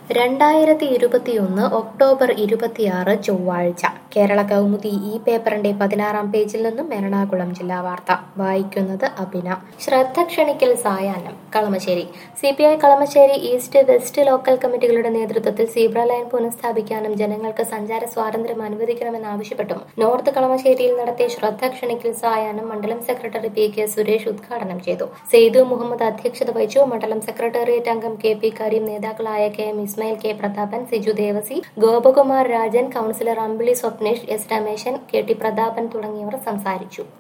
രണ്ടായിരത്തി ഇരുപത്തിയൊന്ന് ഒക്ടോബർ ഇരുപത്തിയാറ് ചൊവ്വാഴ്ച കേരള കൗമുദി ഈ പേപ്പറിന്റെ പതിനാറാം പേജിൽ നിന്നും എറണാകുളം ജില്ലാ വാർത്ത വായിക്കുന്നത് അഭിന ശ്രദ്ധ ക്ഷണിക്കൽ സായാഹ്നം Kalamassery C P I Kalamassery east west local കമ്മിറ്റികളുടെ നേതൃത്വത്തിൽ സീബ്ര ലൈൻ പുനഃസ്ഥാപിക്കാനും ജനങ്ങൾക്ക് സഞ്ചാര സ്വാതന്ത്ര്യം അനുവദിക്കണമെന്നാവശ്യപ്പെട്ടും നോർത്ത് കളമശ്ശേരിയിൽ നടത്തിയ ശ്രദ്ധ ക്ഷണിക്കൽ സായാഹ്നം മണ്ഡലം സെക്രട്ടറി പി കെ സുരേഷ് ഉദ്ഘാടനം ചെയ്തു സെയ്തു മുഹമ്മദ് അധ്യക്ഷത വഹിച്ചു മണ്ഡലം സെക്രട്ടേറിയറ്റ് അംഗം കെ പി കരീം നേതാക്കളായ K M Ismail K Prathapan Siju Devasi Gopakumar Rajan councillor Ambili Swapnesh S Rameshan K T Prathapan തുടങ്ങിയവർ സംസാരിച്ചു